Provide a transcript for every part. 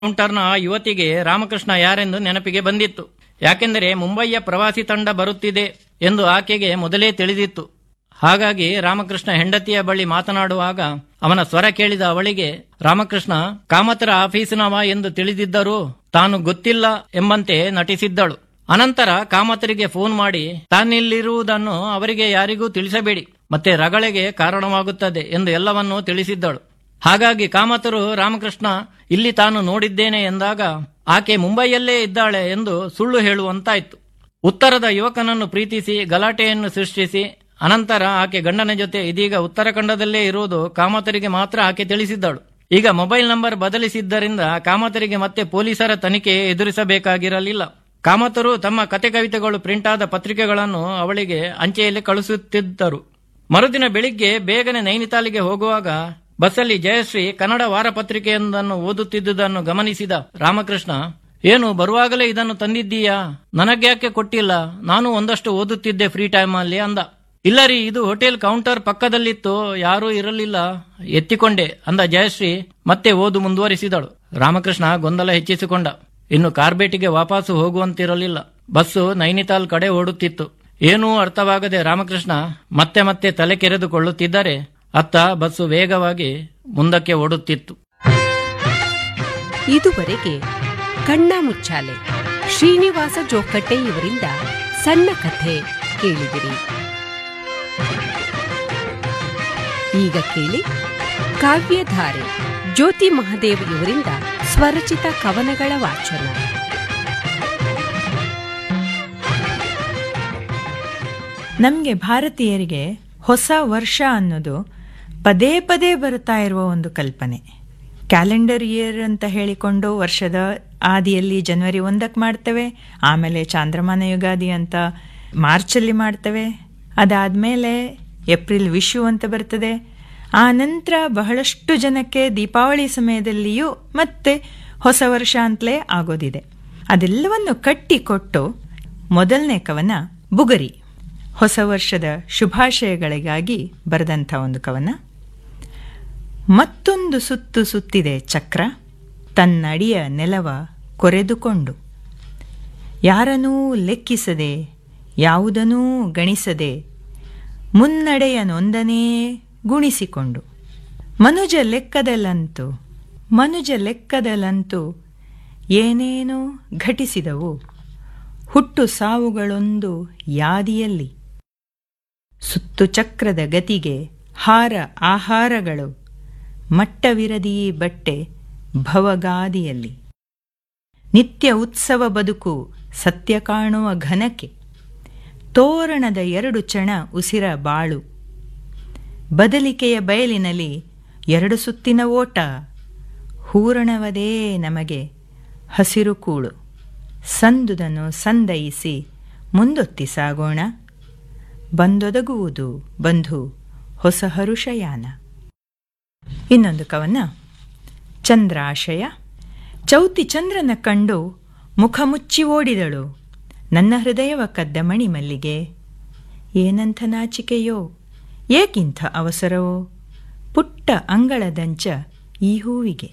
ಕೌಂಟರ್ನ ಆ ಯುವತಿಗೆ ರಾಮಕೃಷ್ಣ ಯಾರೆಂದು ನೆನಪಿಗೆ ಬಂದಿತ್ತು ಯಾಕೆಂದರೆ ಮುಂಬಯಿಯ ಪ್ರವಾಸಿ ತಂಡ ಬರುತ್ತಿದೆ ಎಂದು ಆಕೆಗೆ ಮೊದಲೇ ತಿಳಿದಿತ್ತು ಹಾಗಾಗಿ ರಾಮಕೃಷ್ಣ ಹೆಂಡತಿಯ ಬಳಿ ಮಾತನಾಡುವಾಗ ಅವನ ಸ್ವರ ಕೇಳಿದ ಅವಳಿಗೆ ರಾಮಕೃಷ್ಣ ಕಾಮತರ ಆಫೀಸಿನವ ಎಂದು ತಿಳಿದಿದ್ದರೂ ತಾನು ಗೊತ್ತಿಲ್ಲ ಎಂಬಂತೆ ನಟಿಸಿದ್ದಳು ಅನಂತರ ಕಾಮತರಿಗೆ ಫೋನ್ ಮಾಡಿ ತಾನಿಲ್ಲಿರುವುದನ್ನು ಅವರಿಗೆ ಯಾರಿಗೂ ತಿಳಿಸಬೇಡಿ ಮತ್ತೆ ರಗಳೆಗೆ ಕಾರಣವಾಗುತ್ತದೆ ಎಂದು ಎಲ್ಲವನ್ನೂ ತಿಳಿಸಿದ್ದಳು ಹಾಗಾಗಿ ಕಾಮತರು ರಾಮಕೃಷ್ಣ ಇಲ್ಲಿ ತಾನು ನೋಡಿದ್ದೇನೆ ಎಂದಾಗ ಆಕೆ ಮುಂಬೈಯಲ್ಲೇ ಇದ್ದಾಳೆ ಎಂದು ಸುಳ್ಳು ಹೇಳುವಂತಾಯ್ತು ಉತ್ತರದ ಯುವಕನನ್ನು ಪ್ರೀತಿಸಿ ಗಲಾಟೆಯನ್ನು ಸೃಷ್ಟಿಸಿ ಅನಂತರ ಆಕೆ ಗಂಡನ ಜೊತೆ ಇದೀಗ ಉತ್ತರಾಖಂಡದಲ್ಲೇ ಇರುವುದು ಕಾಮತರಿಗೆ ಮಾತ್ರ ಆಕೆ ತಿಳಿಸಿದ್ದಳು ಈಗ ಮೊಬೈಲ್ ನಂಬರ್ ಬದಲಿಸಿದ್ದರಿಂದ ಕಾಮತರಿಗೆ ಮತ್ತೆ ಪೊಲೀಸರ ತನಿಖೆ ಎದುರಿಸಬೇಕಾಗಿರಲಿಲ್ಲ ಕಾಮತರು ತಮ್ಮ ಕತೆ ಕವಿತೆಗಳು ಪ್ರಿಂಟ್ ಆದ ಪತ್ರಿಕೆಗಳನ್ನು ಅವಳಿಗೆ ಅಂಚೆಯಲ್ಲಿ ಕಳಿಸುತ್ತಿದ್ದರು ಮರುದಿನ ಬೆಳಿಗ್ಗೆ ಬೇಗನೆ ನೈನಿತಾಲಿಗೆ ಹೋಗುವಾಗ ಬಸ್ಸಲ್ಲಿ ಜಯಶ್ರೀ ಕನ್ನಡ ವಾರಪತ್ರಿಕೆಯೊಂದನ್ನು ಓದುತ್ತಿದ್ದುದನ್ನು ಗಮನಿಸಿದ ರಾಮಕೃಷ್ಣ ಏನು ಬರುವಾಗಲೇ ಇದನ್ನು ತಂದಿದ್ದೀಯಾ ನನಗ್ಯಾಕೆ ಕೊಟ್ಟಿಲ್ಲ ನಾನು ಒಂದಷ್ಟು ಓದುತ್ತಿದ್ದೆ ಫ್ರೀ ಟೈಮ್ ಅಲ್ಲಿ ಅಂದ ಇಲ್ಲ ರೀ ಇದು ಹೋಟೆಲ್ ಕೌಂಟರ್ ಪಕ್ಕದಲ್ಲಿತ್ತು ಯಾರೂ ಇರಲಿಲ್ಲ ಎತ್ತಿಕೊಂಡೆ ಅಂದ ಜಯಶ್ರೀ ಮತ್ತೆ ಓದು ಮುಂದುವರಿಸಿದಳು ರಾಮಕೃಷ್ಣ ಗೊಂದಲ ಹೆಚ್ಚಿಸಿಕೊಂಡ ಇನ್ನು ಕಾರ್ಬೇಟಿಗೆ ವಾಪಸ್ಸು ಹೋಗುವಂತಿರಲಿಲ್ಲ ಬಸ್ಸು ನೈನಿತಾಲ್ ಕಡೆ ಓಡುತ್ತಿತ್ತು ಏನೂ ಅರ್ಥವಾಗದೆ ರಾಮಕೃಷ್ಣ ಮತ್ತೆ ಮತ್ತೆ ತಲೆ ಕೆರೆದುಕೊಳ್ಳುತ್ತಿದ್ದರೆ ಅತ್ತ ಬಸ್ಸು ವೇಗವಾಗಿ ಮುಂದಕ್ಕೆ ಓಡುತ್ತಿತ್ತು ಇದುವರೆಗೆ ಕಣ್ಣ ಮುಚ್ಚಾಲೆ ಶ್ರೀನಿವಾಸ ಜೋಕಟ್ಟೆ ಇವರಿಂದ ಸಣ್ಣ ಕಥೆ ಕೇಳಿದಿರಿ ಈಗ ಕೇಳಿ ಕಾವ್ಯಧಾರೆ ಜ್ಯೋತಿ ಮಹಾದೇವ್ ಇವರಿಂದ ಸ್ವರಚಿತ ಕವನಗಳ ವಾಚನ ನಮಗೆ ಭಾರತೀಯರಿಗೆ ಹೊಸ ವರ್ಷ ಅನ್ನೋದು ಪದೇ ಪದೇ ಬರ್ತಾ ಇರುವ ಒಂದು ಕಲ್ಪನೆ ಕ್ಯಾಲೆಂಡರ್ ಇಯರ್ ಅಂತ ಹೇಳಿಕೊಂಡು ವರ್ಷದ ಆದಿಯಲ್ಲಿ ಜನವರಿ ಒಂದಕ್ಕೆ ಮಾಡ್ತೇವೆ ಆಮೇಲೆ ಚಾಂದ್ರಮಾನ ಯುಗಾದಿ ಅಂತ ಮಾರ್ಚಲ್ಲಿ ಮಾಡ್ತೇವೆ ಅದಾದಮೇಲೆ ಏಪ್ರಿಲ್ ವಿಶು ಅಂತ ಬರ್ತದೆ ಆ ನಂತರ ಬಹಳಷ್ಟು ಜನಕ್ಕೆ ದೀಪಾವಳಿ ಸಮಯದಲ್ಲಿಯೂ ಮತ್ತೆ ಹೊಸ ವರ್ಷ ಅಂತಲೇ ಆಗೋದಿದೆ ಅದೆಲ್ಲವನ್ನು ಕಟ್ಟಿಕೊಟ್ಟು ಮೊದಲನೇ ಕವನ ಬುಗರಿ ಹೊಸ ವರ್ಷದ ಶುಭಾಶಯಗಳಿಗಾಗಿ ಬರೆದಂಥ ಒಂದು ಕವನ ಮತ್ತೊಂದು ಸುತ್ತು ಸುತ್ತಿದೆ ಚಕ್ರ ತನ್ನಡಿಯ ನೆಲವ ಕೊರೆದುಕೊಂಡು ಯಾರನೂ ಲೆಕ್ಕಿಸದೆ ಯಾವುದನ್ನೂ ಗಣಿಸದೆ ಮುನ್ನಡೆಯ ನೊಂದನೇ ಗುಣಿಸಿಕೊಂಡು ಮನುಜ ಲೆಕ್ಕದಲ್ಲಂತೂ ಮನುಜ ಲೆಕ್ಕದಲ್ಲಂತೂ ಏನೇನೋ ಘಟಿಸಿದವು ಹುಟ್ಟು ಸಾವುಗಳೊಂದು ಯಾದಿಯಲ್ಲಿ ಸುತ್ತು ಚಕ್ರದ ಗತಿಗೆ ಹಾರ ಆಹಾರಗಳು ಮಟ್ಟವಿರದಿ ಬಟ್ಟೆ ಭವಗಾದಿಯಲ್ಲಿ ನಿತ್ಯ ಉತ್ಸವ ಬದುಕು ಸತ್ಯ ಕಾಣುವ ಘನಕ್ಕೆ ತೋರಣದ ಎರಡು ಚಣ ಉಸಿರ ಬಾಳು ಬದಲಿಕೆಯ ಬಯಲಿನಲ್ಲಿ ಎರಡು ಸುತ್ತಿನ ಓಟ ಹೂರಣವದೇ ನಮಗೆ ಹಸಿರು ಕೂಳು ಸಂದುದನ್ನು ಸಂದಯಿಸಿ ಮುಂದೊತ್ತಿ ಸಾಗೋಣ ಬಂದೊದಗುವುದು ಬಂಧು ಹೊಸ ಹರುಷಯಾನ ಇನ್ನೊಂದು ಕವನ ಚಂದ್ರಾಶಯ ಚೌತಿ ಚಂದ್ರನ ಕಂಡು ಮುಖ ಮುಚ್ಚಿ ಓಡಿದಳು ನನ್ನ ಹೃದಯವ ಕದ್ದ ಮಣಿ ಮಲ್ಲಿಗೆ ಏನಂಥ ನಾಚಿಕೆಯೋ ಏಕಿಂಥ ಅವಸರವೋ ಪುಟ್ಟ ಅಂಗಳದಂಚ ಈ ಹೂವಿಗೆ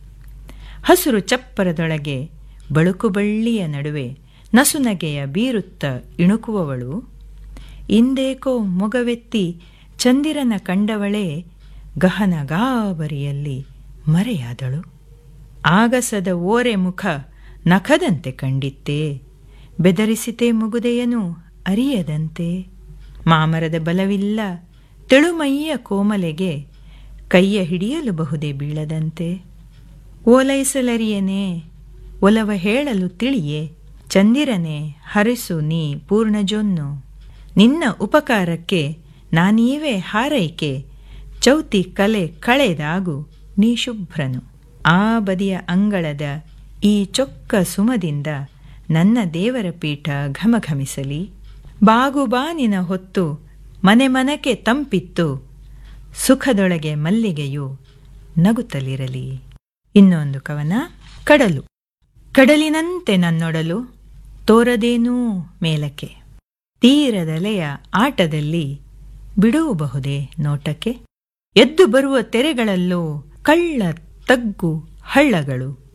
ಹಸುರು ಚಪ್ಪರದೊಳಗೆ ಬಳುಕು ಬಳ್ಳಿಯ ನಡುವೆ ನಸುನಗೆಯ ಬೀರುತ್ತ ಇಣುಕುವವಳು ಇಂದೇಕೋ ಮೊಗವೆತ್ತಿ ಚಂದಿರನ ಕಂಡವಳೇ ಗಹನ ಗಾಬರಿಯಲ್ಲಿ ಮರೆಯಾದಳು ಆಗಸದ ಓರೆ ಮುಖ ನಖದಂತೆ ಕಂಡಿತ್ತೇ ಬೆದರಿಸಿತೆ ಮುಗುದೆಯನು ಅರಿಯದಂತೆ ಮಾಮರದ ಬಲವಿಲ್ಲ ತೆಳುಮೈಯ ಕೋಮಲೆಗೆ ಕೈಯ ಹಿಡಿಯಲು ಬಹುದೇ ಬೀಳದಂತೆ ಓಲೈಸಲರಿಯನೇ ಒಲವ ಹೇಳಲು ತಿಳಿಯೇ ಚಂದಿರನೆ ಹರಿಸು ನೀ ಪೂರ್ಣಜೊನ್ನು ನಿನ್ನ ಉಪಕಾರಕ್ಕೆ ನಾನೀವೇ ಹಾರೈಕೆ ಚೌತಿ ಕಲೆ ಕಳೆದಾಗು ನೀ ಶುಭ್ರನು ಆ ಬದಿಯ ಅಂಗಳದ ಈ ಚೊಕ್ಕ ಸುಮದಿಂದ ನನ್ನ ದೇವರ ಪೀಠ ಘಮಘಮಿಸಲಿ ಬಾಗುಬಾನಿನ ಹೊತ್ತು ಮನೆ ಮನಕ್ಕೆ ತಂಪಿತ್ತು ಸುಖದೊಳಗೆ ಮಲ್ಲಿಗೆಯು ನಗುತ್ತಲಿರಲಿ ಇನ್ನೊಂದು ಕವನ ಕಡಲು ಕಡಲಿನಂತೆ ನನ್ನೊಡಲು ತೋರದೇನೂ ಮೇಲಕ್ಕೆ ತೀರದಲೆಯ ಆಟದಲ್ಲಿ ಬಿಡುವಬಹುದೇ ನೋಟಕ್ಕೆ ಎದ್ದು ಬರುವ ತೆರೆಗಳಲ್ಲೂ ಕಳ್ಳ ತಗ್ಗು ಹಳ್ಳಗಳು